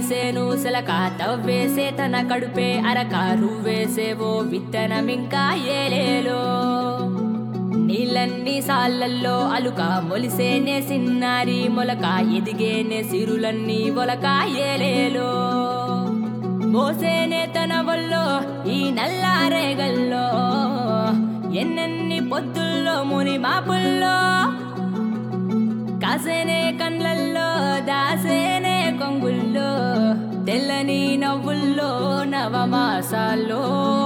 సేను సెలక తవ్వేసే తన కడుపే అరకారు వేసేవో విత్తనమింకా ఏలేలో నీళ్ళన్ని సాళ్ళల్లో అలుక మొలిసేనే సిన్నారి మొలక ఎదిగేనే సిరులన్నీ ఒలక ఏలేలో మోసేనే తన వల్లో ఈ నల్లారేగల్లో ఎన్నెన్ని పొద్దుల్లో ముని మాపుల్లో కాసేనే కండ్లల్లో దాసేనే కొంగుల్లో తెల్లని నవ్వుల్లో నవమాసాల్లో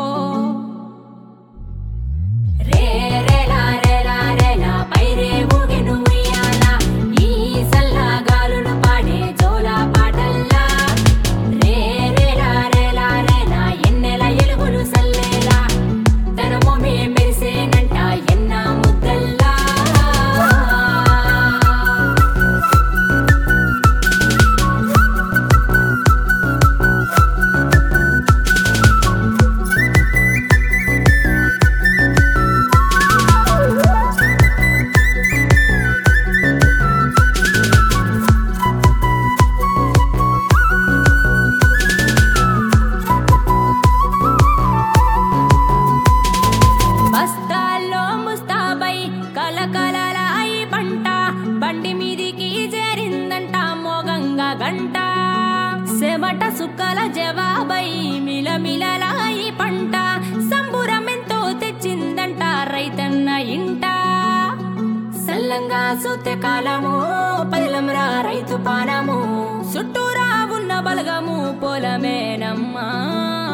రే రేలా రేలా రేలా పైరే ఊగెను ఉయ్యాల ఈ సల్లగాలులు పాడే జోల పాటల్లా రే రేలా రేలా రేలా ఎన్నెల ఎలుగులు సల్లేలా తన మొమే మెరిసేనంట ఎన్న ముద్దల్లా బస్తాల్లో ముస్తాబై కలకలలాయి పంట బండి మీదికి చేరిందంట మోగంగా గంట సెమట సుక్కల జవాబై మిలమిలలాయి పంట సంబురమెంతో తెచ్చిందంట రైతన్న ఇంట సల్లంగా సూత్య కాలము పదిలంరా రైతు పానము చుట్టూరా ఉన్న బలగము పొలమేనమ్మా